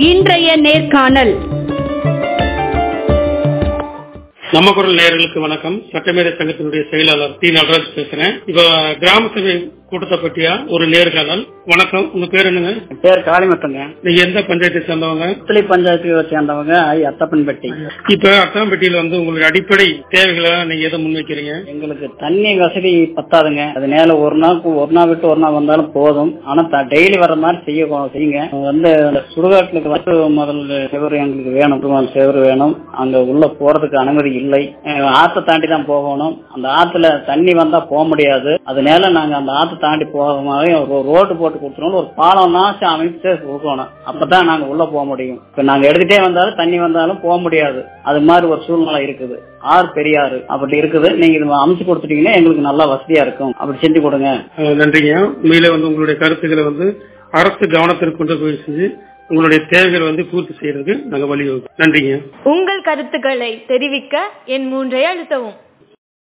இன்றைய நேர்காணல் நம்ம குரல் நேயர்களுக்கு வணக்கம் சட்டமேதை சங்கத்தினுடைய செயலாளர் டி நடராஜ் பேசுறேன் இப்ப கிராம சபை கூட்டத்தை பற்றியா ஒரு நேர்காணல் வணக்கம் உங்க பேர் என்னங்க பேர் காளிமத்தங்க நீங்க எந்த பஞ்சாயத்தை சேர்ந்தவங்க புத்தளி பஞ்சாயத்துக்கு சேர்ந்தவங்க ஐ அத்தப்பன்பட்டி இப்ப அத்தாம்பட்டியில வந்து உங்களுடைய அடிப்படை தேவைகளை நீங்க எதை முன்வைக்கிறீங்க எங்களுக்கு தண்ணி வசதி பத்தாதுங்க அதனால ஒரு நாள் ஒரு நாள் விட்டு ஒரு நாள் வந்தாலும் போதும் ஆனா டெய்லி வர்ற மாதிரி செய்ய செய்யுங்க வந்து அந்த சுடுகாட்டுக்கு வந்து முதல்ல செவரு எங்களுக்கு வேணும் செவரு வேணும் அங்க உள்ள போறதுக்கு அனுமதி இல்லை அஹ் ஆத்தை தாண்டி தான் போகணும் அந்த ஆத்துல தண்ணி வந்தா போக முடியாது அதனால நாங்க அந்த ஆத்தை தாண்டி போக மாதிரி ஒரு ரோடு போட்டு கொடுத்துருவோம் ஒரு பாலம்னாச்சும் அமைச்சு கொடுக்கணும் அப்பதான் நாங்க உள்ள போக முடியும் இப்ப நாங்க எடுத்துட்டே வந்தாலும் தண்ணி வந்தாலும் போக முடியாது அது மாதிரி ஒரு சூழ்நிலை இருக்குது ஆறு பெரியாறு அப்படி இருக்குது நீங்க இது அமைச்சு கொடுத்துட்டீங்கன்னா எங்களுக்கு நல்லா வசதியா இருக்கும் அப்படி செஞ்சு கொடுங்க அஹ் நன்றிங்க உண்மையில வந்து உங்களுடைய கருத்துக்களை வந்து அரசு கவனத்திற்கு கொண்டு போய் செஞ்சு உங்களுடைய தேவைகளை வந்து பூர்த்தி செய்யறதுக்கு நாங்க வழிவகுக்கும் நன்றிங்க உங்கள் கருத்துக்களை தெரிவிக்க என் மூன்றை அழுத்தவும்